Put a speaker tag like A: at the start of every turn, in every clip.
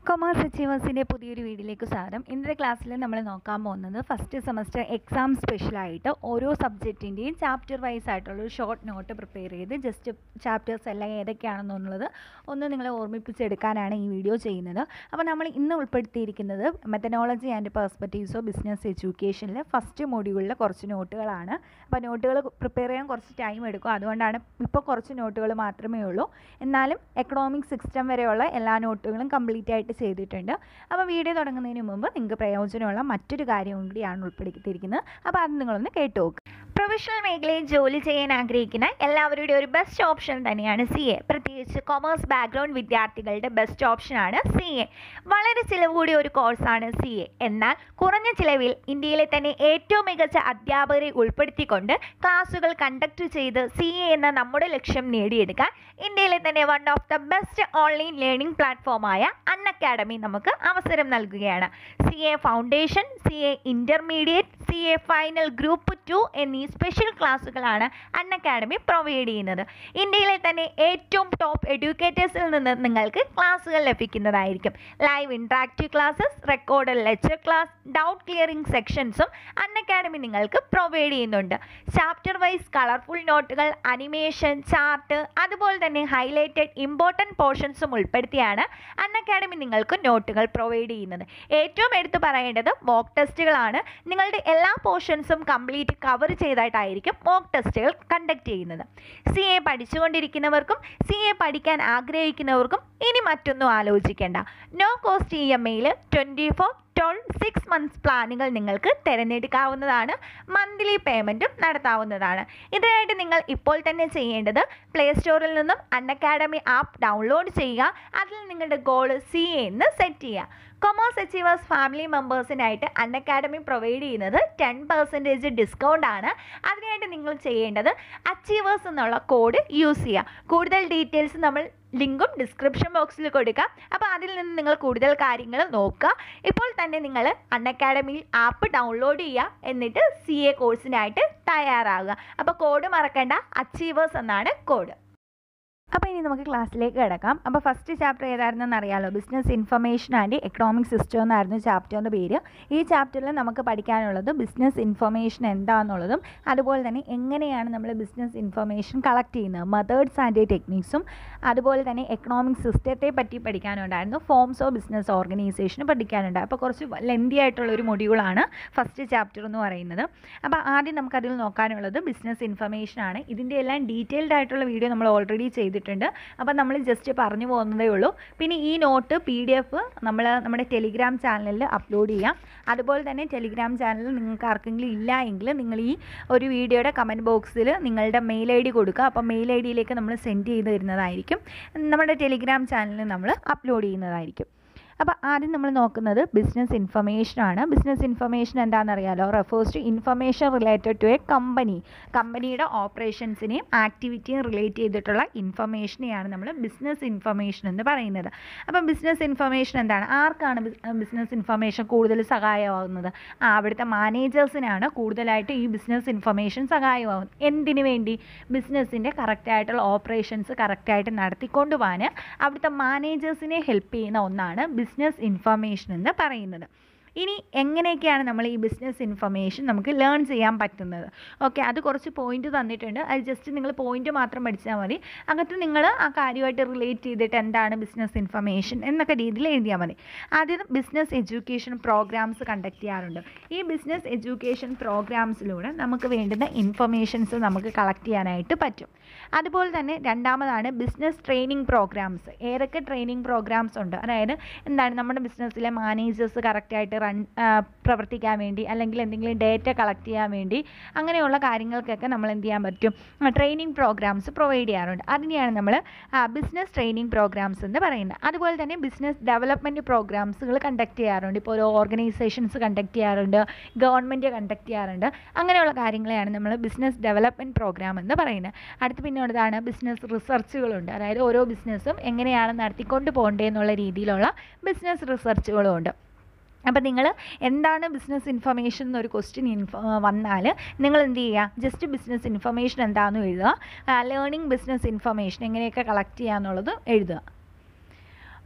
A: commerce അച്ചീവേഴ്സിൻ്റെ പുതിയൊരു വീഡിയോയിലേക്ക് സ്വാഗതം ഇന്നത്തെ ക്ലാസ്സിൽ നമ്മൾ നോക്കാൻ പോകുന്നത് ഫസ്റ്റ് സെമസ്റ്റർ എക്സാം സ്പെഷ്യലായിട്ട് ഓരോ സബ്ജക്റ്റിൻ്റെയും ചാപ്റ്റർ വൈസ് ആയിട്ടുള്ള ഒരു ഷോർട്ട് നോട്ട് പ്രിപ്പയർ ചെയ്ത് ജസ്റ്റ് ചാപ്റ്റേഴ്സ് എല്ലാം ഏതൊക്കെയാണെന്നുള്ളത് ഒന്ന് നിങ്ങളെ ഓർമ്മിപ്പിച്ചെടുക്കാനാണ് ഈ വീഡിയോ ചെയ്യുന്നത് അപ്പോൾ നമ്മൾ ഇന്ന് ഉൾപ്പെടുത്തിയിരിക്കുന്നത് methodology and perspectives of business എഡ്യൂക്കേഷനിലെ ഫസ്റ്റ് മൊഡ്യൂളിലെ കുറച്ച് നോട്ടുകളാണ് അപ്പോൾ നോട്ടുകൾ പ്രിപ്പയർ ചെയ്യാൻ കുറച്ച് ടൈം എടുക്കും അതുകൊണ്ടാണ് ഇപ്പോൾ കുറച്ച് നോട്ടുകൾ മാത്രമേ ഉള്ളൂ എന്നാലും എക്കണോമിക് സിസ്റ്റം വരെയുള്ള എല്ലാ നോട്ടുകളും കംപ്ലീറ്റ് ആയിട്ട് ചെയ്തിട്ടുണ്ട് അപ്പോൾ വീഡിയോ തുടങ്ങുന്നതിന് മുമ്പ് നിങ്ങൾക്ക് പ്രയോജനമുള്ള മറ്റൊരു കാര്യവും കൂടിയാണ് ഉൾപ്പെടുത്തിയിരിക്കുന്നത് അപ്പോൾ അത് നിങ്ങളൊന്ന് കേട്ടു നോക്കുക പ്രൊഫഷണൽ മേഖലയിൽ ജോലി ചെയ്യാൻ ആഗ്രഹിക്കുന്ന എല്ലാവരുടെയും ഒരു ബെസ്റ്റ് ഓപ്ഷൻ തന്നെയാണ് സി എ പ്രത്യേകിച്ച് കൊമേഴ്സ് ബാക്ക്ഗ്രൗണ്ട് വിദ്യാർത്ഥികളുടെ ബെസ്റ്റ് ഓപ്ഷനാണ് സി എ വളരെ ചിലവ് കൂടിയ ഒരു കോഴ്സാണ് സി എ എന്നാൽ കുറഞ്ഞ ചിലവിൽ ഇന്ത്യയിലെ തന്നെ ഏറ്റവും മികച്ച അധ്യാപകരെ ഉൾപ്പെടുത്തിക്കൊണ്ട് ക്ലാസുകൾ കണ്ടക്ട് ചെയ്ത് സി എ എന്ന നമ്മുടെ ലക്ഷ്യം നേടിയെടുക്കാൻ ഇന്ത്യയിലെ തന്നെ one of the best online learning പ്ലാറ്റ്ഫോമായ അൺ അക്കാഡമി നമുക്ക് അവസരം നൽകുകയാണ് C A foundation C A intermediate C A final group two എന്നീ സ്പെഷ്യൽ ക്ലാസ്സുകളാണ് അൺ അക്കാഡമി പ്രൊവൈഡ് ചെയ്യുന്നത് ഇന്ത്യയിലെ തന്നെ ഏറ്റവും ടോപ്പ് എഡ്യൂക്കേറ്റേഴ്സിൽ നിന്ന് നിങ്ങൾക്ക് ക്ലാസ്സുകൾ ലഭിക്കുന്നതായിരിക്കും live interactive classes record lecture class doubt clearing സെക്ഷൻസും അൺ അക്കാഡമി നിങ്ങൾക്ക് പ്രൊവൈഡ് ചെയ്യുന്നുണ്ട് ചാപ്റ്റർ വൈസ് കളർഫുൾ നോട്ടുകൾ അനിമേഷൻ ചാർട്ട് അതുപോലെ തന്നെ ഹൈലൈറ്റഡ് ഇമ്പോർട്ടൻറ്റ് പോർഷൻസും ഉൾപ്പെടുത്തിയാണ് അൺ അക്കാഡമി നിങ്ങൾക്ക് നോട്ടുകൾ പ്രൊവൈഡ് ചെയ്യുന്നത് ഏറ്റവും എടുത്തു പറയേണ്ടത് മോക്ക് ടെസ്റ്റുകളാണ് നിങ്ങളുടെ എല്ലാ പോർഷൻസും കംപ്ലീറ്റ് കവർ ചെയ്തായിട്ടായിരിക്കും മോക്ക് ടെസ്റ്റുകൾ കണ്ടക്ട് ചെയ്യുന്നത് സി എ പഠിച്ചുകൊണ്ടിരിക്കുന്നവർക്കും സി എ പഠിക്കാൻ ആഗ്രഹിക്കുന്നവർക്കും ഇനി മറ്റൊന്നും ആലോചിക്കേണ്ട നോ കോസ്റ്റ് ഇ എം ഐയിൽ twenty four twelve six months പ്ലാനുകൾ നിങ്ങൾക്ക് തിരഞ്ഞെടുക്കാവുന്നതാണ് മന്ത്ലി പേയ്മെൻറ്റും നടത്താവുന്നതാണ് ഇതിനായിട്ട് നിങ്ങൾ ഇപ്പോൾ തന്നെ ചെയ്യേണ്ടത് പ്ലേ സ്റ്റോറിൽ നിന്നും അൺ അക്കാഡമി ആപ്പ് ഡൗൺലോഡ് ചെയ്യുക അതിൽ നിങ്ങളുടെ ഗോൾ സി എന്ന് സെറ്റ് ചെയ്യുക കൊമേഴ്സ് അച്ചീവേഴ്സ് ഫാമിലി മെമ്പേഴ്സിനായിട്ട് അൺ അക്കാഡമി പ്രൊവൈഡ് ചെയ്യുന്നത് ടെൻ പെർസെൻറ്റേജ് ഡിസ്കൗണ്ട് ആണ് അതിനായിട്ട് നിങ്ങൾ ചെയ്യേണ്ടത് അച്ചീവേഴ്സ് എന്നുള്ള കോഡ് യൂസ് ചെയ്യുക കൂടുതൽ ഡീറ്റെയിൽസ് നമ്മൾ ലിങ്കും ഡിസ്ക്രിപ്ഷൻ ബോക്സിൽ കൊടുക്കാം അപ്പോൾ അതിൽ നിന്ന് നിങ്ങൾ കൂടുതൽ കാര്യങ്ങൾ നോക്കുക ഇപ്പോൾ തന്നെ നിങ്ങൾ അൺ അക്കാഡമിയിൽ ആപ്പ് ഡൗൺലോഡ് ചെയ്യുക എന്നിട്ട് സി എ കോഴ്സിനായിട്ട് തയ്യാറാകുക അപ്പോൾ കോഡ് മറക്കേണ്ട അച്ചീവേഴ്സ് എന്നാണ് കോഡ് അപ്പോൾ ഇനി നമുക്ക് ക്ലാസ്സിലേക്ക് കിടക്കാം അപ്പോൾ ഫസ്റ്റ് ചാപ്റ്റർ ഏതായിരുന്നെന്ന് അറിയാലോ business information and economic system എന്നായിരുന്നു ചാപ്റ്ററിൻ്റെ പേര് ഈ ചാപ്റ്ററിൽ നമുക്ക് പഠിക്കാനുള്ളത് ബിസിനസ് ഇൻഫർമേഷൻ എന്താണെന്നുള്ളതും അതുപോലെ തന്നെ എങ്ങനെയാണ് നമ്മൾ ബിസിനസ് ഇൻഫർമേഷൻ കളക്ട് ചെയ്യുന്നത് മെത്തേഡ്സ് ആൻഡ് ടെക്നിക്സും അതുപോലെ തന്നെ എക്കണോമിക് സിസ്റ്റത്തെ പറ്റി പഠിക്കാനുണ്ടായിരുന്നു ഫോംസ് ഓഫ് ബിസിനസ് ഓർഗനൈസേഷൻ പഠിക്കാനുണ്ട് അപ്പോൾ കുറച്ച് ലെന്തി ആയിട്ടുള്ള ഒരു മൊഡ്യൂളാണ് ഫസ്റ്റ് ചാപ്റ്റർ എന്ന് പറയുന്നത് അപ്പോൾ ആദ്യം നമുക്കതിൽ നോക്കാനുള്ളത് ബിസിനസ് ഇൻഫർമേഷൻ ആണ് ഇതിൻ്റെ എല്ലാം ഡീറ്റെയിൽഡ് ആയിട്ടുള്ള വീഡിയോ നമ്മൾ ഓൾറെഡി ചെയ്തിട്ടുണ്ട് ചെയ്തിട്ടുണ്ട് അപ്പോൾ നമ്മൾ ജസ്റ്റ് പറഞ്ഞു പോകുന്നതേ ഉള്ളൂ പിന്നെ ഈ നോട്ട് പി ഡി എഫ് നമ്മൾ നമ്മുടെ ടെലിഗ്രാം ചാനലിൽ അപ്ലോഡ് ചെയ്യാം അതുപോലെ തന്നെ ടെലിഗ്രാം ചാനലിൽ നിങ്ങൾക്ക് ആർക്കെങ്കിലും ഇല്ല എങ്കിൽ നിങ്ങൾ ഈ ഒരു വീഡിയോയുടെ കമൻറ്റ് ബോക്സിൽ നിങ്ങളുടെ മെയിൽ ഐ ഡി കൊടുക്കുക അപ്പോൾ മെയിൽ ഐ ഡിയിലേക്ക് നമ്മൾ സെൻഡ് ചെയ്ത് തരുന്നതായിരിക്കും നമ്മുടെ ടെലിഗ്രാം ചാനലിൽ നമ്മൾ അപ്ലോഡ് ചെയ്യുന്നതായിരിക്കും അപ്പോൾ ആദ്യം നമ്മൾ നോക്കുന്നത് ബിസിനസ് ഇൻഫർമേഷൻ ആണ് ബിസിനസ് ഇൻഫർമേഷൻ എന്താണെന്ന് അറിയാലോ refers to information related to a company കമ്പനിയുടെ ഓപ്പറേഷൻസിനെയും ആക്ടിവിറ്റിയും റിലേറ്റ് ചെയ്തിട്ടുള്ള ഇൻഫർമേഷനെയാണ് നമ്മൾ ബിസിനസ് ഇൻഫർമേഷൻ എന്ന് പറയുന്നത് അപ്പം ബിസിനസ് ഇൻഫർമേഷൻ എന്താണ് ആർക്കാണ് ബിസിനസ് ഇൻഫർമേഷൻ കൂടുതൽ സഹായമാകുന്നത് ആ അവിടുത്തെ മാനേജേഴ്സിനാണ് കൂടുതലായിട്ട് ഈ ബിസിനസ് ഇൻഫർമേഷൻ സഹായമാകുന്നത് എന്തിനു വേണ്ടി ബിസിനസ്സിൻ്റെ കറക്റ്റായിട്ടുള്ള ഓപ്പറേഷൻസ് കറക്റ്റായിട്ട് നടത്തിക്കൊണ്ടു പോകാൻ അവിടുത്തെ മാനേജേഴ്സിനെ ഹെൽപ്പ് ചെയ്യുന്ന ഒന്നാണ് ബിസിനസ് ഇൻഫർമേഷൻ എന്ന് പറയുന്നത് ഇനി എങ്ങനെയൊക്കെയാണ് നമ്മൾ ഈ ബിസിനസ് ഇൻഫർമേഷൻ നമുക്ക് ലേൺ ചെയ്യാൻ പറ്റുന്നത് ഓക്കെ അത് കുറച്ച് പോയിന്റ് തന്നിട്ടുണ്ട് അത് ജസ്റ്റ് നിങ്ങൾ പോയിന്റ് മാത്രം പഠിച്ചാൽ മതി അകത്ത് നിങ്ങൾ ആ കാര്യമായിട്ട് റിലേറ്റ് ചെയ്തിട്ട് എന്താണ് ബിസിനസ് ഇൻഫർമേഷൻ എന്നൊക്കെ രീതിയിൽ എഴുതിയാൽ മതി ആദ്യം ബിസിനസ് എഡ്യൂക്കേഷൻ പ്രോഗ്രാംസ് കണ്ടക്ട് ചെയ്യാറുണ്ട് ഈ ബിസിനസ് എഡ്യൂക്കേഷൻ പ്രോഗ്രാംസിലൂടെ നമുക്ക് വേണ്ടുന്ന ഇൻഫർമേഷൻസ് നമുക്ക് കളക്ട് ചെയ്യാനായിട്ട് പറ്റും അതുപോലെ തന്നെ രണ്ടാമതാണ് ബിസിനസ് ട്രെയിനിങ് പ്രോഗ്രാംസ് ഏതൊക്കെ ട്രെയിനിങ് പ്രോഗ്രാംസ് ഉണ്ട് അതായത് എന്താണ് നമ്മുടെ ബിസിനസ്സിലെ മാനേജേഴ്സ് കറക്റ്റായിട്ട് റൺ പ്രവർത്തിക്കാൻ വേണ്ടി അല്ലെങ്കിൽ എന്തെങ്കിലും ഡേറ്റ കളക്ട് ചെയ്യാൻ വേണ്ടി അങ്ങനെയുള്ള കാര്യങ്ങൾക്കൊക്കെ നമ്മൾ എന്ത് ചെയ്യാൻ പറ്റും ട്രെയിനിങ് പ്രോഗ്രാംസ് പ്രൊവൈഡ് ചെയ്യാറുണ്ട് അതിനെയാണ് നമ്മൾ ബിസിനസ് ട്രെയിനിങ് പ്രോഗ്രാംസ് എന്ന് പറയുന്നത് അതുപോലെ തന്നെ ബിസിനസ് ഡെവലപ്മെൻറ്റ് പ്രോഗ്രാംസുകൾ കണ്ടക്ട് ചെയ്യാറുണ്ട് ഇപ്പോൾ ഓരോ ഓർഗനൈസേഷൻസ് കണ്ടക്ട് ചെയ്യാറുണ്ട് ഗവൺമെൻറ് കണ്ടക്ട് ചെയ്യാറുണ്ട് അങ്ങനെയുള്ള കാര്യങ്ങളെയാണ് നമ്മൾ ബിസിനസ് ഡെവലപ്മെൻറ്റ് പ്രോഗ്രാം എന്ന് പറയുന്നത് അടുത്ത് പിന്നെ ഉള്ളതാണ് ബിസിനസ് റിസർച്ചുകളുണ്ട് അതായത് ഓരോ ബിസിനസ്സും എങ്ങനെയാണ് നടത്തിക്കൊണ്ട് പോകേണ്ടതെന്നുള്ള രീതിയിലുള്ള ബിസിനസ് റിസർച്ചുകളും ഉണ്ട് അപ്പോൾ നിങ്ങൾ എന്താണ് ബിസിനസ് ഇൻഫർമേഷൻ എന്നൊരു ക്വസ്റ്റ്യൻ ഇൻഫ വന്നാൽ നിങ്ങൾ എന്ത് ചെയ്യുക ജസ്റ്റ് ബിസിനസ് ഇൻഫർമേഷൻ എന്താണെന്ന് എഴുതുക ലേണിംഗ് ബിസിനസ് ഇൻഫർമേഷൻ എങ്ങനെയൊക്കെ കളക്ട് ചെയ്യുക എന്നുള്ളത് എഴുതുക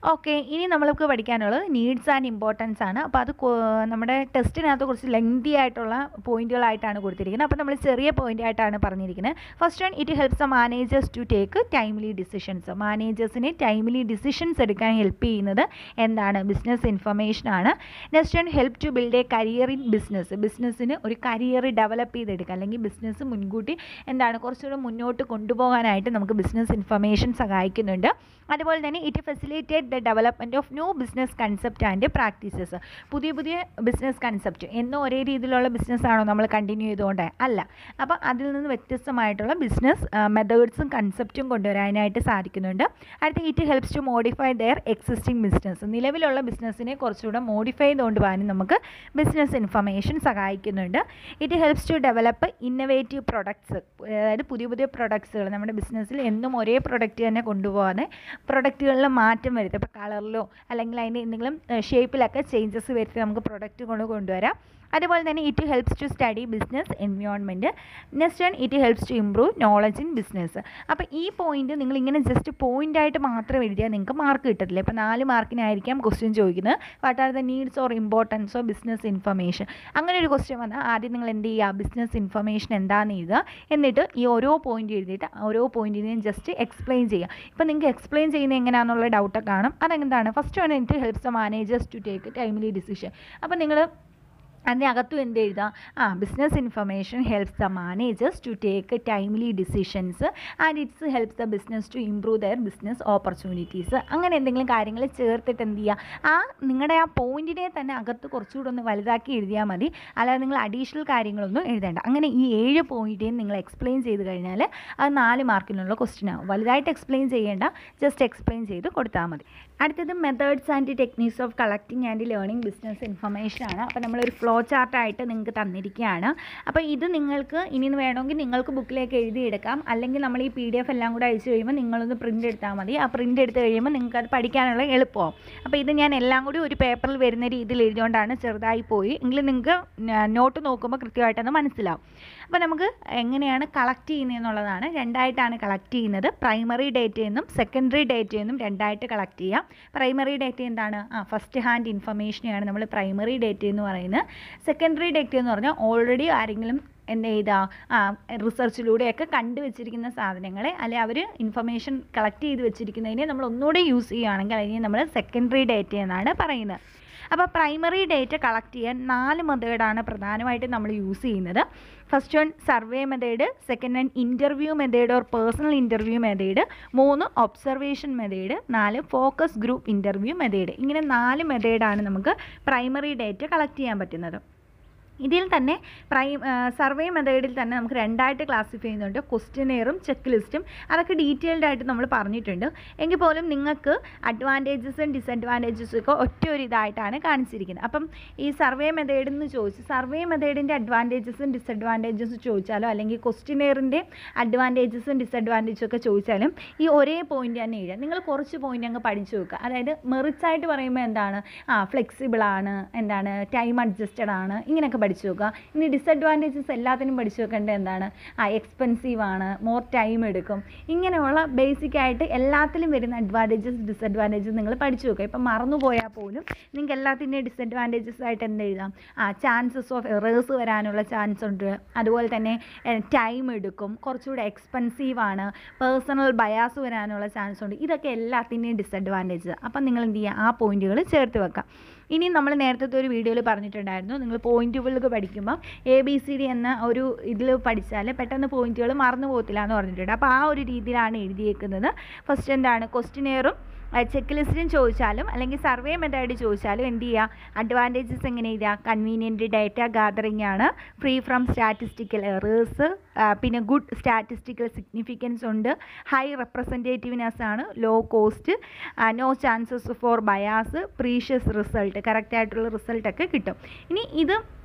A: ഓക്കെ ഇനി നമ്മൾക്ക് പഠിക്കാനുള്ളത് നീഡ്സ് ആൻഡ് ഇമ്പോർട്ടൻസ് ആണ് അപ്പോൾ അത് കൊ- നമ്മുടെ ടെസ്റ്റിനകത്ത് കുറച്ച് ലെങ്തി ആയിട്ടുള്ള പോയിന്റുകളായിട്ടാണ് കൊടുത്തിരിക്കുന്നത് അപ്പോൾ നമ്മൾ ചെറിയ പോയിന്റ് ആയിട്ടാണ് പറഞ്ഞിരിക്കുന്നത് first one it helps the managers to take timely decisions മാനേജേഴ്സിനെ ടൈംലി ഡിസിഷൻസ് എടുക്കാൻ ഹെൽപ്പ് ചെയ്യുന്നത് എന്താണ് ബിസിനസ് ഇൻഫർമേഷൻ ആണ് next one help to build a career in business ബിസിനസ്സിന് ഒരു കരിയർ ഡെവലപ്പ് ചെയ്തെടുക്കുക അല്ലെങ്കിൽ ബിസിനസ് മുൻകൂട്ടി എന്താണ് കുറച്ചുകൂടെ മുന്നോട്ട് കൊണ്ടുപോകാനായിട്ട് നമുക്ക് ബിസിനസ് ഇൻഫർമേഷൻ സഹായിക്കുന്നുണ്ട് അതുപോലെ തന്നെ it facilitate the development of new business concept and practices പുതിയ പുതിയ ബിസിനസ് കൺസെപ്റ്റ് എന്നും ഒരേ രീതിയിലുള്ള ബിസിനസ് ആണോ നമ്മൾ കണ്ടിന്യൂ ചെയ്തുകൊണ്ട് അല്ല അപ്പോൾ അതിൽ നിന്ന് വ്യത്യസ്തമായിട്ടുള്ള ബിസിനസ് മെത്തേഡ്സും കൺസെപ്റ്റും കൊണ്ടുവരാനായിട്ട് സാധിക്കുന്നുണ്ട് അടുത്ത it helps to modify their existing business നിലവിലുള്ള ബിസിനസ്സിനെ കുറച്ചുകൂടെ മോഡിഫൈ ചെയ്തുകൊണ്ട് പോകാനും നമുക്ക് ബിസിനസ് ഇൻഫർമേഷൻ സഹായിക്കുന്നുണ്ട് it helps to develop innovative products അതായത് പുതിയ പുതിയ പ്രൊഡക്ട്സുകൾ നമ്മുടെ ബിസിനസ്സിൽ എന്നും ഒരേ പ്രൊഡക്റ്റ് തന്നെ കൊണ്ടുപോകാതെ പ്രൊഡക്റ്റുകളിൽ മാറ്റം വരുത്തുക ഇപ്പോൾ കളറിലോ അല്ലെങ്കിൽ അതിൻ്റെ എന്തെങ്കിലും ഷേപ്പിലൊക്കെ ചേഞ്ചസ് വരുത്തി നമുക്ക് പ്രൊഡക്റ്റ് കൊണ്ട് കൊണ്ടുവരാം അതുപോലെ തന്നെ it helps to study business environment next one it helps to improve knowledge in business അപ്പോൾ ഈ പോയിന്റ് നിങ്ങൾ ഇങ്ങനെ ജസ്റ്റ് പോയിന്റ് ആയിട്ട് മാത്രം എഴുതിയാൽ നിങ്ങൾക്ക് മാർക്ക് കിട്ടത്തില്ല ഇപ്പോൾ നാല് മാർക്കിനായിരിക്കാം ക്വസ്റ്റ്യൻ ചോദിക്കുന്നത് what are the needs or importance of business information അങ്ങനെ ഒരു ക്വസ്റ്റ്യൻ വന്നാൽ ആദ്യം നിങ്ങൾ എന്ത് ചെയ്യുക ബിസിനസ് ഇൻഫർമേഷൻ എന്താണെന്ന് എഴുതുക എന്നിട്ട് ഈ ഓരോ പോയിന്റ് എഴുതിയിട്ട് ഓരോ പോയിന്റിനെയും ജസ്റ്റ് എക്സ്പ്ലെയിൻ ചെയ്യുക ഇപ്പോൾ നിങ്ങൾക്ക് എക്സ്പ്ലെയിൻ ചെയ്യുന്നത് എങ്ങനെയാണെന്നുള്ള ഡൗട്ടൊക്കെ കാണും അതെന്താണ് first one it helps the managers to take timely decision അപ്പോൾ നിങ്ങൾ അതിനകത്തും എന്ത് എഴുതാം ആ business information helps the managers to take timely decisions and its helps the business to improve their business opportunities അങ്ങനെ എന്തെങ്കിലും കാര്യങ്ങൾ ചേർത്തിട്ട് എന്ത് ചെയ്യുക ആ നിങ്ങളുടെ ആ പോയിന്റിനെ തന്നെ അകത്ത് കുറച്ചുകൂടെ ഒന്ന് വലുതാക്കി എഴുതിയാൽ മതി അല്ലാതെ നിങ്ങൾ അഡീഷണൽ കാര്യങ്ങളൊന്നും എഴുതേണ്ട അങ്ങനെ ഈ ഏഴ് പോയിന്റേയും നിങ്ങൾ എക്സ്പ്ലെയിൻ ചെയ്ത് കഴിഞ്ഞാൽ അത് നാല് മാർക്കിനുള്ള ക്വസ്റ്റ്യൻ ആവും വലുതായിട്ട് എക്സ്പ്ലെയിൻ ചെയ്യേണ്ട ജസ്റ്റ് എക്സ്പ്ലെയിൻ ചെയ്ത് കൊടുത്താൽ മതി അടുത്തത് methods and techniques of collecting and learning business information ആണ് അപ്പോൾ നമ്മളൊരു ഫ്ലോ ചാർട്ടായിട്ട് നിങ്ങൾക്ക് തന്നിരിക്കുകയാണ് അപ്പോൾ ഇത് നിങ്ങൾക്ക് ഇനി വേണമെങ്കിൽ നിങ്ങൾക്ക് ബുക്കിലേക്ക് എഴുതിയെടുക്കാം അല്ലെങ്കിൽ നമ്മൾ ഈ പി ഡി എഫ് എല്ലാം കൂടെ അയച്ചു കഴിയുമ്പോൾ നിങ്ങളൊന്ന് പ്രിൻ്റ് എടുത്താൽ മതി ആ പ്രിൻ്റ് എടുത്ത് കഴിയുമ്പോൾ നിങ്ങൾക്ക് അത് പഠിക്കാനുള്ള എളുപ്പമാവും അപ്പോൾ ഇത് ഞാൻ എല്ലാം കൂടി ഒരു പേപ്പറിൽ വരുന്ന രീതിയിൽ എഴുതിയോണ്ടാണ് ചെറുതായി പോയി എങ്കിലും നിങ്ങൾക്ക് നോട്ട് നോക്കുമ്പോൾ കൃത്യമായിട്ടത് മനസ്സിലാവും അപ്പോൾ നമുക്ക് എങ്ങനെയാണ് കളക്ട് ചെയ്യുന്നതെന്നുള്ളതാണ് രണ്ടായിട്ടാണ് കളക്ട് ചെയ്യുന്നത് പ്രൈമറി ഡേറ്റ എന്നും സെക്കൻഡറി ഡേറ്റ എന്നും രണ്ടായിട്ട് കളക്ട് ചെയ്യാം പ്രൈമറി ഡേറ്റ എന്താണ് ആ ഫസ്റ്റ് ഹാൻഡ് ഇൻഫർമേഷനെയാണ് നമ്മൾ പ്രൈമറി ഡേറ്റ എന്ന് പറയുന്നത് സെക്കൻഡറി ഡേറ്റ എന്ന് പറഞ്ഞാൽ ഓൾറെഡി ആരെങ്കിലും എന്ത് ചെയ്താ ആ റിസർച്ചിലൂടെയൊക്കെ കണ്ടു വെച്ചിരിക്കുന്ന സാധനങ്ങളെ അല്ലെ അവർ ഇൻഫർമേഷൻ കളക്ട് ചെയ്ത് വെച്ചിരിക്കുന്നതിനെ നമ്മൾ ഒന്നുകൂടെ യൂസ് ചെയ്യുകയാണെങ്കിൽ അതിനെ നമ്മൾ സെക്കൻഡറി ഡേറ്റ എന്നാണ് പറയുന്നത് അപ്പോൾ പ്രൈമറി ഡേറ്റ കളക്ട് ചെയ്യാൻ നാല് മെത്തേഡാണ് പ്രധാനമായിട്ടും നമ്മൾ യൂസ് ചെയ്യുന്നത് first one survey method second one interview method or personal interview method മൂന്ന് ഒബ്സർവേഷൻ മെത്തേഡ് നാല് ഫോക്കസ് ഗ്രൂപ്പ് ഇൻ്റർവ്യൂ മെത്തേഡ് ഇങ്ങനെ നാല് മെത്തേഡാണ് നമുക്ക് പ്രൈമറി ഡേറ്റ കളക്ട് ചെയ്യാൻ പറ്റുന്നത് ഇതിൽ തന്നെ പ്രൈ സർവേ മെത്തേഡിൽ തന്നെ നമുക്ക് രണ്ടായിട്ട് ക്ലാസിഫൈ ചെയ്യുന്നുണ്ട് ക്വസ്റ്റ്യനെയറും ചെക്ക് ലിസ്റ്റും അതൊക്കെ ഡീറ്റെയിൽഡ് ആയിട്ട് നമ്മൾ പറഞ്ഞിട്ടുണ്ട് എങ്കിൽ പോലും നിങ്ങൾക്ക് അഡ്വാൻറ്റേജസും ഡിസഡ്വാൻറ്റേജസും ഒക്കെ ഒറ്റ ഒരു ഇതായിട്ടാണ് കാണിച്ചിരിക്കുന്നത് അപ്പം ഈ സർവേ മെത്തേഡ് എന്ന് ചോദിച്ചു സർവേ മെത്തേഡിൻ്റെ അഡ്വാൻറ്റേജസും ഡിസഡ്വാൻറ്റേജസും ചോദിച്ചാലോ അല്ലെങ്കിൽ ക്വസ്റ്റ്യനെയറിൻ്റെ അഡ്വാൻറ്റേജസും ഡിസഡ്വാൻറ്റേജസും ഒക്കെ ചോദിച്ചാലും ഈ ഒരേ പോയിന്റ് തന്നെ എഴുതുക നിങ്ങൾ കുറച്ച് പോയിന്റ് അങ്ങ് പഠിച്ചു വെക്കുക അതായത് മെറിറ്റ്സ് ആയിട്ട് പറയുമ്പോൾ എന്താണ് ആ ഫ്ലെക്സിബിൾ ആണ് എന്താണ് ടൈം അഡ്ജസ്റ്റഡ് ആണ് ഇങ്ങനെയൊക്കെ പഠിച്ചു വെക്കുക ഇനി ഡിസഡ്വാൻറ്റേജസ് എല്ലാത്തിനും പഠിച്ചു വെക്കേണ്ടത് എന്താണ് ആ എക്സ്പെൻസീവ് ആണ് മോർ ടൈം എടുക്കും ഇങ്ങനെയുള്ള ബേസിക് ആയിട്ട് എല്ലാത്തിലും വരുന്ന അഡ്വാൻറ്റേജസ് ഡിസഡ്വാൻറ്റേജസ് നിങ്ങൾ പഠിച്ചു വെക്കുക ഇപ്പം മറന്നു പോയാൽ പോലും നിങ്ങൾക്ക് എല്ലാത്തിൻ്റെയും ഡിസഡ്വാൻറ്റേജസ് ആയിട്ട് എന്ത് എഴുതാം ആ ചാൻസസ് ഓഫ് എറേഴ്സ് വരാനുള്ള ചാൻസ് ഉണ്ട് അതുപോലെ തന്നെ ടൈം എടുക്കും കുറച്ചുകൂടെ എക്സ്പെൻസീവ് ആണ് പേഴ്സണൽ ബയാസ് വരാനുള്ള ചാൻസ് ഉണ്ട് ഇതൊക്കെ എല്ലാത്തിൻ്റെയും ഡിസഡ്വാൻറ്റേജ് അപ്പം നിങ്ങൾ എന്ത് ചെയ്യുക ആ പോയിന്റുകൾ ചേർത്ത് വെക്കാം ഇനി നമ്മൾ നേരത്തെ ഒരു വീഡിയോയിൽ പറഞ്ഞിട്ടുണ്ടായിരുന്നു നിങ്ങൾ പോയിന്റുകൾക്ക് പഠിക്കുമ്പോൾ എ ബി സി ഡി എന്ന ഒരു ഇതിൽ പഠിച്ചാൽ പെട്ടെന്ന് പോയിന്റുകൾ മറന്നു പോകത്തില്ല എന്ന് പറഞ്ഞിട്ടുണ്ട് അപ്പോൾ ആ ഒരു രീതിയിലാണ് എഴുതിയേക്കുന്നത് ഫസ്റ്റ് എന്താണ് ക്വസ്റ്റിനെയറും ചെക്ക് ലിസ്റ്റും ചോദിച്ചാലും അല്ലെങ്കിൽ സർവേ മെത്തേഡ് ചോദിച്ചാലും എന്ത് ചെയ്യുക അഡ്വാൻറ്റേജസ് എങ്ങനെ എഴുതുക കൺവീനിയൻറ്റ് ഡാറ്റ ഗാദറിംഗ് ആണ് ഫ്രീ ഫ്രം സ്റ്റാറ്റിസ്റ്റിക്കൽ എറേഴ്സ് പിന്നെ ഗുഡ് സ്റ്റാറ്റിസ്റ്റിക്കൽ സിഗ്നിഫിക്കൻസ് ഉണ്ട് ഹൈ റെപ്രസെൻറ്റേറ്റീവ്നെസ് ആണ് low cost no chances for bias precise result കറക്റ്റായിട്ടുള്ള റിസൾട്ടൊക്കെ കിട്ടും ഇനി ഇത്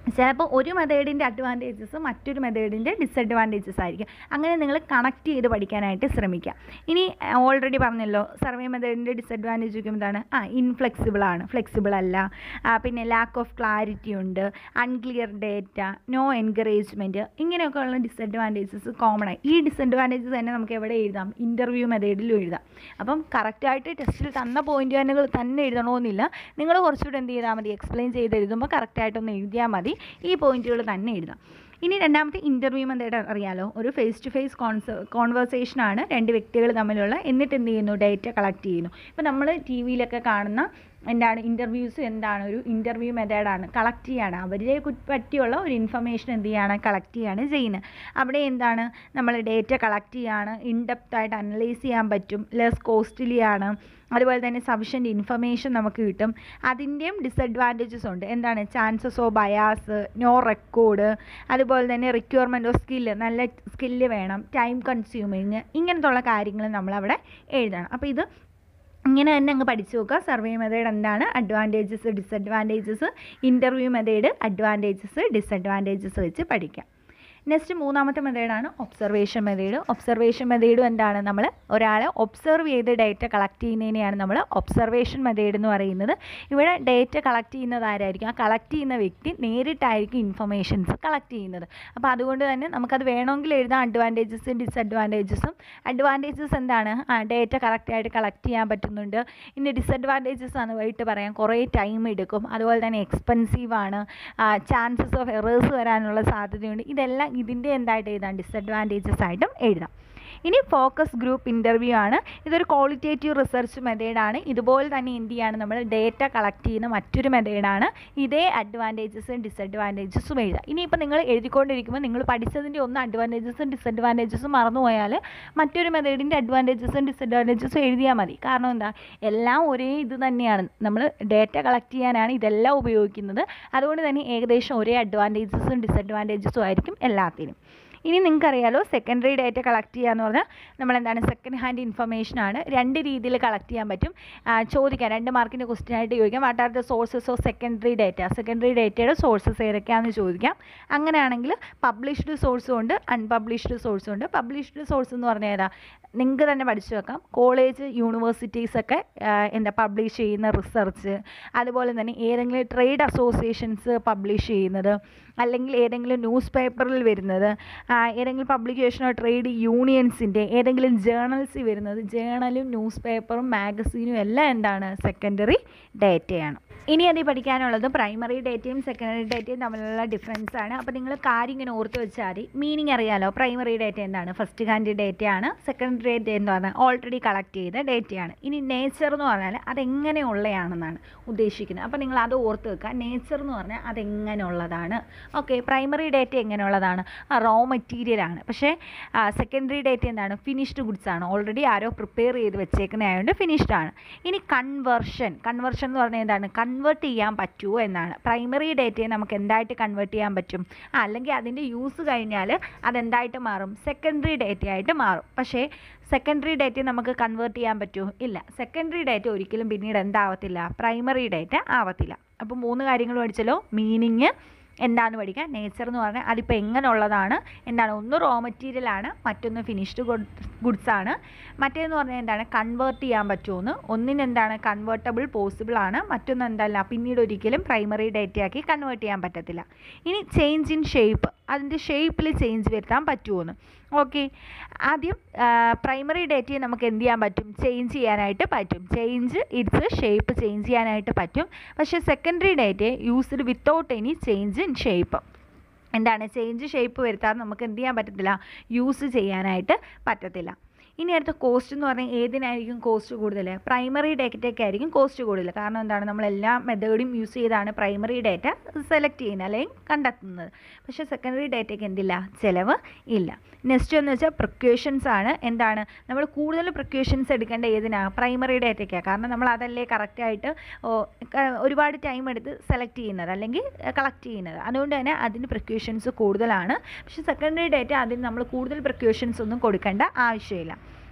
A: ചിലപ്പോൾ ഒരു മെത്തേഡിൻ്റെ അഡ്വാൻറ്റേജസ് മറ്റൊരു മെത്തേഡിൻ്റെ ഡിസഡ്വാൻറ്റേജസ് ആയിരിക്കും അങ്ങനെ നിങ്ങൾ കണക്ട് ചെയ്ത് പഠിക്കാനായിട്ട് ശ്രമിക്കുക ഇനി ഓൾറെഡി പറഞ്ഞല്ലോ സർവേ മെത്തേഡിൻ്റെ ഡിസഡ്വാൻറ്റേജ് ചോദിക്കുമ്പോൾ എന്താണ് ആ ഇൻഫ്ലെക്സിബിൾ ആണ് ഫ്ലെക്സിബിൾ അല്ല ആ, പിന്നെ ലാക്ക് ഓഫ് ക്ലാരിറ്റി ഉണ്ട് അൺക്ലിയർ ഡേറ്റ നോ എൻകറേജ്മെൻറ്റ് ഇങ്ങനെയൊക്കെ ഉള്ള ഡിസഡ്വാൻറ്റേജസ് കോമൺ ആയി ഈ ഡിസഡ്വാൻറ്റേജസ് തന്നെ നമുക്ക് എവിടെ എഴുതാം ഇൻ്റർവ്യൂ മെത്തേഡിലും എഴുതാം അപ്പം കറക്റ്റായിട്ട് ടെസ്റ്റിൽ തന്ന പോയിന്റ് തന്നെകൾ തന്നെ എഴുതണമെന്നില്ല നിങ്ങൾ കുറച്ചുകൂടെ എന്ത് ചെയ്താൽ മതി എക്സ്പ്ലെയിൻ ചെയ്ത് എഴുതുമ്പോൾ കറക്റ്റായിട്ടൊന്ന് എഴുതിയാൽ മതി ഈ പോയിന്റുകൾ തന്നെ എഴുതാം ഇനി രണ്ടാമത്തെ ഇൻ്റർവ്യൂ മെത്തേഡ് അറിയാലോ ഒരു ഫേസ് ടു ഫേസ് കോൺസ കോൺവെർസേഷനാണ് രണ്ട് വ്യക്തികൾ തമ്മിലുള്ള എന്നിട്ട് എന്ത് ചെയ്യുന്നു ഡേറ്റ കളക്ട് ചെയ്യുന്നു ഇപ്പോൾ നമ്മൾ ടി വിയിലൊക്കെ കാണുന്ന എന്താണ് ഇൻ്റർവ്യൂസ് എന്താണ് ഒരു ഇൻ്റർവ്യൂ മെത്തേഡാണ് കളക്ട് ചെയ്യാണ് അവരെ കു- പറ്റിയുള്ള ഒരു ഇൻഫർമേഷൻ എന്ത് ചെയ്യാണ് കളക്ട് ചെയ്യാണ് ചെയ്യുന്നത് അവിടെ എന്താണ് നമ്മൾ ഡേറ്റ കളക്ട് ചെയ്യാണ് ഇൻഡെപ്തായിട്ട് അനലൈസ് ചെയ്യാൻ പറ്റും ലെസ് കോസ്റ്റ്ലി ആണ് അതുപോലെ തന്നെ സഫിഷ്യൻറ്റ് ഇൻഫർമേഷൻ നമുക്ക് കിട്ടും അതിൻ്റെയും ഡിസഡ്വാൻറ്റേജസ് ഉണ്ട് എന്താണ് chances of bias no record അതുപോലെ തന്നെ റിക്വയർമെൻറ്റ് ഓഫ് സ്കില്ല് നല്ല സ്കില്ല് വേണം ടൈം കൺസ്യൂമിങ് ഇങ്ങനത്തുള്ള കാര്യങ്ങൾ നമ്മളവിടെ എഴുതണം അപ്പോൾ ഇത് ഇങ്ങനെ തന്നെ അങ്ങ് പഠിച്ചു നോക്കുക സർവേ മെത്തേഡ് എന്താണ് advantages disadvantages interview method advantages disadvantages വെച്ച് പഠിക്കാം നെക്സ്റ്റ് മൂന്നാമത്തെ മെത്തേഡാണ് ഒബ്സർവേഷൻ മെത്തേഡ് ഒബ്സർവേഷൻ മെത്തേഡും എന്താണ് നമ്മൾ ഒരാളെ ഒബ്സർവ് ചെയ്ത് ഡേറ്റ കളക്ട് ചെയ്യുന്നതിനെയാണ് നമ്മൾ ഒബ്സർവേഷൻ മെത്തേഡ് എന്ന് പറയുന്നത് ഇവിടെ ഡേറ്റ കളക്ട് ചെയ്യുന്നത് ആരായിരിക്കും ആ കളക്ട് ചെയ്യുന്ന വ്യക്തി നേരിട്ടായിരിക്കും ഇൻഫർമേഷൻസ് കളക്ട് ചെയ്യുന്നത് അപ്പോൾ അതുകൊണ്ട് തന്നെ നമുക്കത് വേണമെങ്കിൽ എഴുതാം അഡ്വാൻറ്റേജസും ഡിസഡ്വാൻറ്റേജസും അഡ്വാൻറ്റേജസ് എന്താണ് ആ ഡേറ്റ കറക്റ്റായിട്ട് കളക്ട് ചെയ്യാൻ പറ്റുന്നുണ്ട് ഇനി ഡിസഡ്വാൻറ്റേജസ് ആണ് വൈകിട്ട് പറയാം കുറേ ടൈം എടുക്കും അതുപോലെ തന്നെ എക്സ്പെൻസീവ് ആണ് ചാൻസസ് ഓഫ് എറേഴ്സ് വരാനുള്ള സാധ്യതയുണ്ട് ഇതെല്ലാം ഇതിൻ്റെ എന്തായിട്ട് എഴുതാം ഡിസഡ്വാൻറ്റേജസ് ആയിട്ടും എഴുതാം ഇനി ഫോക്കസ് ഗ്രൂപ്പ് ഇൻ്റർവ്യൂ ആണ് ഇതൊരു ക്വാളിറ്റേറ്റീവ് റിസർച്ച് മെത്തേഡാണ് ഇതുപോലെ തന്നെ എന്ത് ചെയ്യാണ് നമ്മൾ ഡേറ്റ കളക്ട് ചെയ്യുന്ന മറ്റൊരു മെത്തേഡാണ് ഇതേ അഡ്വാൻറ്റേജസും ഡിസഡ്വാൻറ്റേജസും എഴുതുക ഇനിയിപ്പോൾ നിങ്ങൾ എഴുതിക്കൊണ്ടിരിക്കുമ്പോൾ നിങ്ങൾ പഠിച്ചതിൻ്റെ ഒന്ന് അഡ്വാൻറ്റേജസും ഡിസഡ്വാൻറ്റേജസും മറന്നു പോയാൽ മറ്റൊരു മെത്തേഡിൻ്റെ അഡ്വാൻറ്റേജസും ഡിസഡ്വാൻറ്റേജസും എഴുതിയാൽ മതി കാരണം എന്താ എല്ലാം ഒരേ ഇത് തന്നെയാണ് നമ്മൾ ഡേറ്റ കളക്ട് ചെയ്യാനാണ് ഇതെല്ലാം ഉപയോഗിക്കുന്നത് അതുകൊണ്ട് തന്നെ ഏകദേശം ഒരേ അഡ്വാൻറ്റേജസും ഡിസഡ്വാൻറ്റേജസും ആയിരിക്കും എല്ലാത്തിനും ഇനി നിങ്ങൾക്കറിയാലോ സെക്കൻഡറി ഡേറ്റ കളക്ട് ചെയ്യുക എന്ന് പറഞ്ഞാൽ നമ്മളെന്താണ് സെക്കൻഡ് ഹാൻഡ് ഇൻഫർമേഷൻ ആണ് രണ്ട് രീതിയിൽ കളക്ട് ചെയ്യാൻ പറ്റും ആ, ചോദിക്കാം രണ്ട് മാർക്കിൻ്റെ ക്വസ്റ്റ്യൻ ആയിട്ട് ചോദിക്കാം what are the sources of secondary data secondary ഡേറ്റയുടെ സോഴ്സസ് ഏതൊക്കെയാണെന്ന് ചോദിക്കാം അങ്ങനെയാണെങ്കിൽ പബ്ലിഷ്ഡ് സോഴ്സും ഉണ്ട് അൺപബ്ലിഷ്ഡ് സോഴ്സും ഉണ്ട് പബ്ലിഷ്ഡ് സോഴ്സ് എന്ന് പറഞ്ഞാൽ ഏതാ നിങ്ങൾക്ക് തന്നെ പഠിച്ചു വെക്കാം കോളേജ് യൂണിവേഴ്സിറ്റീസ് ഒക്കെ ആ, എന്താ പബ്ലിഷ് ചെയ്യുന്ന റിസർച്ച് അതുപോലെ തന്നെ ഏതെങ്കിലും ട്രേഡ് അസോസിയേഷൻസ് പബ്ലിഷ് ചെയ്യുന്നത് അല്ലെങ്കിൽ ഏതെങ്കിലും ന്യൂസ് പേപ്പറിൽ വരുന്നത് ആ, ഏതെങ്കിലും പബ്ലിക്കേഷനോ ട്രേഡ് യൂണിയൻസിൻ്റെ ഏതെങ്കിലും ജേണൽസിൽ വരുന്നത് ജേണലും ന്യൂസ് പേപ്പറും മാഗസീനും എല്ലാം എന്താണ് സെക്കൻഡറി ഡേറ്റയാണ് ഇനി അതിൽ പഠിക്കാനുള്ളത് പ്രൈമറി ഡേറ്റയും സെക്കൻഡറി ഡേറ്റയും തമ്മിലുള്ള ഡിഫറൻസ് ആണ് അപ്പോൾ നിങ്ങൾ കാര്യം ഇങ്ങനെ ഓർത്ത് വെച്ചാൽ മതി മീനിങ് അറിയാലോ പ്രൈമറി ഡേറ്റ എന്താണ് ഫസ്റ്റ് ഹാൻഡ് ഡേറ്റയാണ് സെക്കൻഡറി ഡേറ്റ എന്ന് പറഞ്ഞാൽ ഓൾറെഡി കളക്ട് ചെയ്ത ഡേറ്റയാണ് ഇനി നേച്ചർ എന്ന് പറഞ്ഞാൽ അതെങ്ങനെയുള്ളതാണെന്നാണ് ഉദ്ദേശിക്കുന്നത് അപ്പോൾ നിങ്ങൾ അത് ഓർത്ത് വെക്കുക നേച്ചർ എന്ന് പറഞ്ഞാൽ അതെങ്ങനെയുള്ളതാണ് ഓക്കെ പ്രൈമറി ഡേറ്റ എങ്ങനെയുള്ളതാണ് റോ മെറ്റീരിയൽ ആണ് പക്ഷേ സെക്കൻഡറി ഡേറ്റ എന്താണ് ഫിനിഷ്ഡ് ഗുഡ്സ് ആണ് ഓൾറെഡി ആരോ പ്രിപ്പയർ ചെയ്ത് വെച്ചേക്കുന്നതായതുകൊണ്ട് ഫിനിഷ്ഡ് ആണ് ഇനി കൺവേർഷൻ കൺവേർഷൻ എന്ന് പറഞ്ഞാൽ എന്താണ് കൺവേർട്ട് ചെയ്യാൻ പറ്റുമോ എന്നാണ് പ്രൈമറി ഡേറ്റയെ നമുക്ക് എന്തായിട്ട് കൺവേർട്ട് ചെയ്യാൻ പറ്റും ആ, അല്ലെങ്കിൽ അതിൻ്റെ യൂസ് കഴിഞ്ഞാൽ അതെന്തായിട്ട് മാറും സെക്കൻഡറി ഡേറ്റ ആയിട്ട് മാറും പക്ഷേ സെക്കൻഡറി ഡേറ്റ നമുക്ക് കൺവേർട്ട് ചെയ്യാൻ പറ്റുമോ ഇല്ല സെക്കൻഡറി ഡേറ്റ ഒരിക്കലും പിന്നീട് എന്താവത്തില്ല പ്രൈമറി ഡേറ്റ ആവത്തില്ല അപ്പോൾ മൂന്ന് കാര്യങ്ങൾ പഠിച്ചല്ലോ മീനിങ് എന്താണെന്ന് പഠിക്കാം നേച്ചർ എന്ന് പറഞ്ഞാൽ അതിപ്പോൾ എങ്ങനെയുള്ളതാണ് എന്താണ് ഒന്ന് റോ മെറ്റീരിയൽ ആണ് മറ്റൊന്ന് ഫിനിഷ്ഡ് ഗുഡ്സ് ആണ് മറ്റേന്ന് പറഞ്ഞാൽ എന്താണ് കൺവേർട്ട് ചെയ്യാൻ പറ്റുമെന്ന് ഒന്നിന് എന്താണ് കൺവേർട്ടബിൾ പോസിബിൾ ആണ് മറ്റൊന്ന് എന്തല്ല പിന്നീട് ഒരിക്കലും പ്രൈമറി ഡേറ്റയാക്കി കൺവേർട്ട് ചെയ്യാൻ പറ്റത്തില്ല ഇനി ചേഞ്ച് ഇൻ ഷേപ്പ് അതിൻ്റെ ഷേപ്പിൽ ചേഞ്ച് വരുത്താൻ പറ്റുമെന്ന് ഓക്കെ ആദ്യം പ്രൈമറി ഡേറ്റയെ നമുക്ക് എന്ത് ചെയ്യാൻ പറ്റും ചേഞ്ച് ചെയ്യാനായിട്ട് പറ്റും ചേഞ്ച് ഇറ്റ്സ് ഷേപ്പ് ചേഞ്ച് ചെയ്യാനായിട്ട് പറ്റും പക്ഷേ സെക്കൻഡറി ഡേറ്റയെ used without any change in shape എന്താണ് ചേഞ്ച് ഷേപ്പ് വരുത്താതെ നമുക്ക് എന്ത് ചെയ്യാൻ പറ്റത്തില്ല യൂസ് ചെയ്യാനായിട്ട് പറ്റത്തില്ല ഇനി അടുത്ത കോസ്റ്റ് എന്ന് പറഞ്ഞാൽ ഏതിനായിരിക്കും കോസ്റ്റ് കൂടുതൽ പ്രൈമറി ഡേറ്റയ്ക്കായിരിക്കും കോസ്റ്റ് കൂടുതൽ കാരണം എന്താണ് നമ്മൾ എല്ലാ മെത്തേഡും യൂസ് ചെയ്താണ് പ്രൈമറി ഡേറ്റ സെലക്ട് ചെയ്യുന്നത് അല്ലെങ്കിൽ കണ്ടെത്തുന്നത് പക്ഷേ സെക്കൻഡറി ഡേറ്റയ്ക്ക് എന്തില്ല ചിലവ് ഇല്ല നെക്സ്റ്റ് എന്ന് വെച്ചാൽ പ്രിക്വേഷൻസ് ആണ് എന്താണ് നമ്മൾ കൂടുതൽ പ്രിക്വേഷൻസ് എടുക്കേണ്ട ഏതിനാണ് പ്രൈമറി ഡേറ്റയ്ക്കാണ് കാരണം നമ്മൾ അതല്ലേ കറക്റ്റായിട്ട് ഒരുപാട് ടൈം എടുത്ത് സെലക്ട് ചെയ്യുന്നത് അല്ലെങ്കിൽ കളക്ട് ചെയ്യുന്നത് അതുകൊണ്ട് തന്നെ അതിന് പ്രിക്വേഷൻസ് കൂടുതലാണ് പക്ഷേ സെക്കൻഡറി ഡേറ്റ അതിന് നമ്മൾ കൂടുതൽ പ്രിക്വേഷൻസ് ഒന്നും കൊടുക്കേണ്ട ആവശ്യമില്ല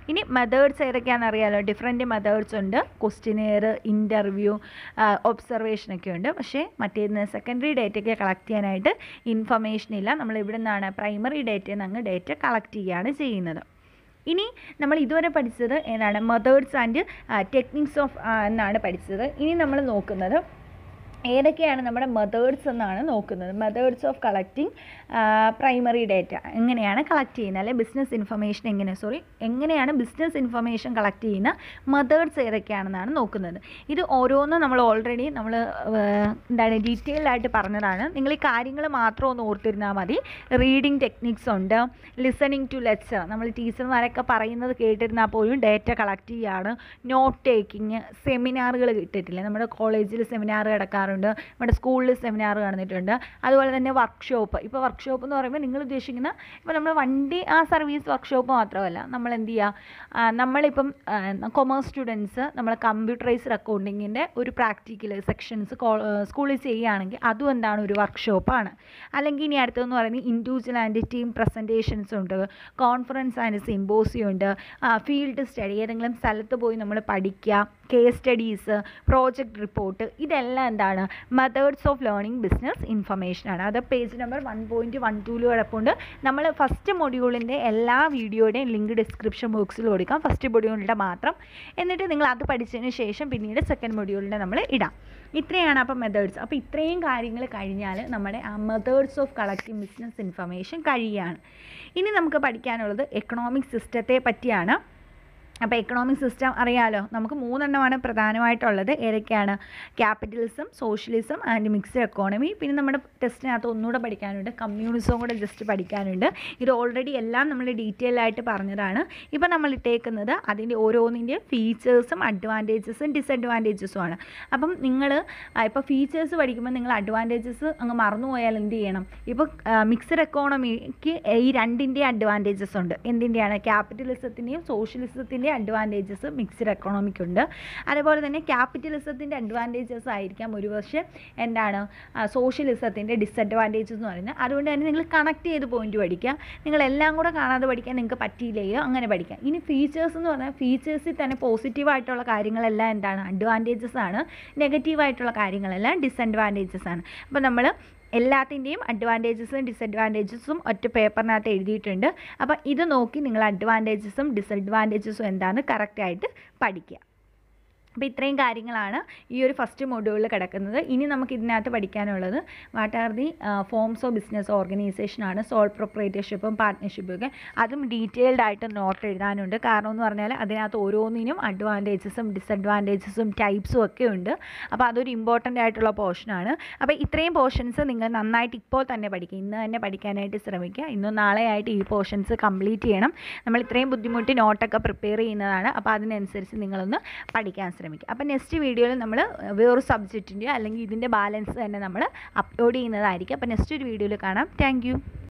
A: ഇനി മെത്തേഡ്സ് ഏതൊക്കെയാണെന്ന് അറിയാമല്ലോ ഡിഫറെൻറ്റ് മെത്തേഡ്സ് ഉണ്ട് ക്വസ്റ്റിനെയർ ഇൻ്റർവ്യൂ ഒബ്സർവേഷനൊക്കെ ഉണ്ട് പക്ഷേ മറ്റേന്ന് സെക്കൻഡറി ഡേറ്റയൊക്കെ കളക്ട് ചെയ്യാനായിട്ട് ഇൻഫർമേഷൻ ഇല്ല നമ്മൾ ഇവിടെ നിന്നാണ് പ്രൈമറി ഡേറ്റയിൽ നിന്ന് അങ്ങ് ഡേറ്റ കളക്ട് ചെയ്യുകയാണ് ചെയ്യുന്നത് ഇനി നമ്മൾ ഇതുവരെ പഠിച്ചത് ഏതാണ് മെത്തേഡ്സ് ആൻഡ് ടെക്നിക്സ് ഓഫ് എന്നാണ് പഠിച്ചത് ഇനി നമ്മൾ നോക്കുന്നത് ഏതൊക്കെയാണ് നമ്മുടെ മെത്തേഡ്സ് എന്നാണ് നോക്കുന്നത് methods of collecting primary data എങ്ങനെയാണ് കളക്ട് ചെയ്യുന്നത് അല്ലെ ബിസിനസ് ഇൻഫർമേഷൻ എങ്ങനെ സോറി എങ്ങനെയാണ് ബിസിനസ് ഇൻഫർമേഷൻ കളക്ട് ചെയ്യുന്ന മെത്തേഡ്സ് ഏതൊക്കെയാണെന്നാണ് നോക്കുന്നത് ഇത് ഓരോന്നും നമ്മൾ ഓൾറെഡി നമ്മൾ എന്താണ് ഡീറ്റെയിൽഡ് ആയിട്ട് പറഞ്ഞതാണ് നിങ്ങൾ ഈ കാര്യങ്ങൾ മാത്രം ഒന്ന് ഓർത്തിരുന്നാൽ മതി റീഡിങ് ടെക്നിക്സ് ഉണ്ട് ലിസണിങ് ടു ലെക്ചർ നമ്മൾ ടീച്ചർമാരൊക്കെ പറയുന്നത് കേട്ടിരുന്നാൽ പോലും ഡേറ്റ കളക്ട് ചെയ്യുകയാണ് നോട്ട് ടേക്കിങ് സെമിനാറുകൾ കിട്ടിയിട്ടില്ല നമ്മുടെ കോളേജിൽ സെമിനാർ കിടക്കാറുണ്ട് നമ്മുടെ സ്കൂളിൽ സെമിനാർ നടന്നിട്ടുണ്ട് അതുപോലെ തന്നെ വർക്ക്ഷോപ്പ് ഇപ്പോൾ വർക്ക്ഷോപ്പ് എന്ന് പറയുമ്പോൾ നിങ്ങൾ ഉദ്ദേശിക്കുന്ന ഇപ്പോൾ നമ്മൾ വണ്ടി ആ സർവീസ് വർക്ക്ഷോപ്പ് മാത്രമല്ല നമ്മൾ എന്ത് ചെയ്യുക നമ്മളിപ്പം കൊമേഴ്സ് സ്റ്റുഡൻസ് നമ്മൾ കമ്പ്യൂട്ടറൈസ്ഡ് അക്കൗണ്ടിങ്ങിൻ്റെ ഒരു പ്രാക്ടിക്കൽ സെക്ഷൻസ് സ്കൂളിൽ ചെയ്യുകയാണെങ്കിൽ അതും എന്താണ് ഒരു വർക്ക്ഷോപ്പാണ് അല്ലെങ്കിൽ ഇനി അടുത്തതെന്ന് പറയുന്നത് ഇൻഡിവിജ്വൽ ആൻഡ് ടീം പ്രസൻറ്റേഷൻസ് ഉണ്ട് കോൺഫറൻസ് ആൻഡ് സിമ്പോസിയം ഉണ്ട് ഫീൽഡ് സ്റ്റഡി ഏതെങ്കിലും സ്ഥലത്ത് പോയി നമ്മൾ പഠിക്കുക കേസ് സ്റ്റഡീസ് പ്രോജക്റ്റ് റിപ്പോർട്ട് ഇതെല്ലാം എന്താണ് methods of learning business information ആണ് അത് page number one point one ടൂല് കിടപ്പുണ്ട് നമ്മൾ ഫസ്റ്റ് മൊഡ്യൂളിൻ്റെ എല്ലാ വീഡിയോയുടെയും ലിങ്ക് ഡിസ്ക്രിപ്ഷൻ ബോക്സിൽ കൊടുക്കാം ഫസ്റ്റ് മൊഡ്യൂളിൻ്റെ മാത്രം എന്നിട്ട് നിങ്ങൾ അത് പഠിച്ചതിന് ശേഷം പിന്നീട് സെക്കൻഡ് മൊഡ്യൂളിൻ്റെ നമ്മൾ ഇടാം ഇത്രയാണ് അപ്പോൾ മെത്തേഡ്സ് അപ്പോൾ ഇത്രയും കാര്യങ്ങൾ കഴിഞ്ഞാൽ നമ്മുടെ ആ methods of collecting business information കഴിയുകയാണ് ഇനി നമുക്ക് പഠിക്കാനുള്ളത് എക്കണോമിക് സിസ്റ്റത്തെ പറ്റിയാണ് അപ്പോൾ എക്കണോമിക് സിസ്റ്റം അറിയാലോ നമുക്ക് മൂന്നെണ്ണമാണ് പ്രധാനമായിട്ടുള്ളത് ഏതൊക്കെയാണ് capitalism socialism and mixed economy പിന്നെ നമ്മുടെ ടെസ്റ്റിനകത്ത് ഒന്നുകൂടെ പഠിക്കാനുണ്ട് കമ്മ്യൂണിസവും കൂടെ ജസ്റ്റ് പഠിക്കാനുണ്ട് ഇത് ഓൾറെഡി എല്ലാം നമ്മൾ ഡീറ്റെയിൽ ആയിട്ട് പറഞ്ഞതാണ് ഇപ്പോൾ നമ്മൾ ഇട്ടേക്കുന്നത് അതിൻ്റെ ഓരോന്നിൻ്റെ ഫീച്ചേഴ്സും അഡ്വാൻറ്റേജസും ഡിസഡ്വാൻറ്റേജസും ആണ് അപ്പം നിങ്ങൾ ഇപ്പോൾ ഫീച്ചേഴ്സ് പഠിക്കുമ്പോൾ നിങ്ങൾ അഡ്വാൻറ്റേജസ് അങ്ങ് മറന്നുപോയാൽ എന്ത് ചെയ്യണം ഇപ്പോൾ മിക്സഡ് എക്കോണമിക്ക് ഈ രണ്ടിൻ്റെ അഡ്വാൻറ്റേജസ് ഉണ്ട് എന്തിൻ്റെയാണ് ക്യാപിറ്റലിസത്തിൻ്റെയും സോഷ്യലിസത്തിൻ്റെ അഡ്വാൻറ്റേജസ് മിക്സഡ് എക്കോണമിക്ക് ഉണ്ട് അതുപോലെ തന്നെ ക്യാപിറ്റലിസത്തിൻ്റെ അഡ്വാൻറ്റേജസ് ആയിരിക്കാം ഒരു പക്ഷേ എന്താണ് സോഷ്യലിസത്തിൻ്റെ ഡിസഡ്വാൻറ്റേജസ് എന്ന് പറയുന്നത് അതുകൊണ്ട് തന്നെ നിങ്ങൾ കണക്ട് ചെയ്ത് പോയിന്റ് പഠിക്കുക നിങ്ങൾ എല്ലാം കൂടെ കാണാതെ പഠിക്കാൻ നിങ്ങൾക്ക് പറ്റിയില്ലയോ അങ്ങനെ പഠിക്കാം ഇനി ഫീച്ചേഴ്സ് എന്ന് പറഞ്ഞാൽ ഫീച്ചേഴ്സിൽ തന്നെ പോസിറ്റീവായിട്ടുള്ള കാര്യങ്ങളെല്ലാം എന്താണ് അഡ്വാൻറ്റേജസ് ആണ് നെഗറ്റീവായിട്ടുള്ള കാര്യങ്ങളെല്ലാം ഡിസഡ്വാൻറ്റേജസ് ആണ് അപ്പോൾ നമ്മൾ എല്ലാത്തിൻ്റെയും അഡ്വാൻറ്റേജസും ഡിസഡ്വാൻറ്റേജസും ഒറ്റ പേപ്പറിനകത്ത് എഴുതിയിട്ടുണ്ട് അപ്പോൾ ഇത് നോക്കി നിങ്ങൾ അഡ്വാൻറ്റേജസും ഡിസഡ്വാൻറ്റേജസും എന്താണെന്ന് കറക്റ്റായിട്ട് പഠിക്കുക അപ്പോൾ ഇത്രയും കാര്യങ്ങളാണ് ഈ ഒരു ഫസ്റ്റ് മൊഡ്യൂളിൽ കിടക്കുന്നത് ഇനി നമുക്ക് ഇതിനകത്ത് പഠിക്കാനുള്ളത് what are the forms of business ഓർഗനൈസേഷനാണ് സോൾ പ്രൊപ്പറേറ്റർഷിപ്പും പാർട്ട്ണർഷിപ്പും ഒക്കെ അതും ഡീറ്റെയിൽഡ് ആയിട്ട് നോട്ട് എഴുതാനുണ്ട് കാരണം എന്ന് പറഞ്ഞാൽ അതിനകത്ത് ഓരോന്നിനും അഡ്വാൻറ്റേജസും ഡിസഡ്വാൻറ്റേജസും ടൈപ്സും ഒക്കെ ഉണ്ട് അപ്പോൾ അതൊരു ഇമ്പോർട്ടൻ്റ് ആയിട്ടുള്ള പോർഷനാണ് അപ്പോൾ ഇത്രയും പോർഷൻസ് നിങ്ങൾ നന്നായിട്ട് ഇപ്പോൾ തന്നെ പഠിക്കുക ഇന്ന് തന്നെ പഠിക്കാനായിട്ട് ശ്രമിക്കുക ഇന്നും നാളെ ആയിട്ട് ഈ പോർഷൻസ് കംപ്ലീറ്റ് ചെയ്യണം നമ്മൾ ഇത്രയും ബുദ്ധിമുട്ടി നോട്ടൊക്കെ പ്രിപ്പയർ ചെയ്യുന്നതാണ് അപ്പോൾ അതിനനുസരിച്ച് നിങ്ങളൊന്ന് പഠിക്കാൻ ശ്രമിക്കുക അപ്പോൾ നെക്സ്റ്റ് വീഡിയോയിൽ നമ്മൾ വേറൊരു സബ്ജക്റ്റിൻ്റെയോ അല്ലെങ്കിൽ ഇതിൻ്റെ ബാലൻസ് തന്നെ നമ്മൾ അപ്ലോഡ് ചെയ്യുന്നതായിരിക്കും അപ്പോൾ നെക്സ്റ്റ് ഒരു വീഡിയോയിൽ കാണാം താങ്ക്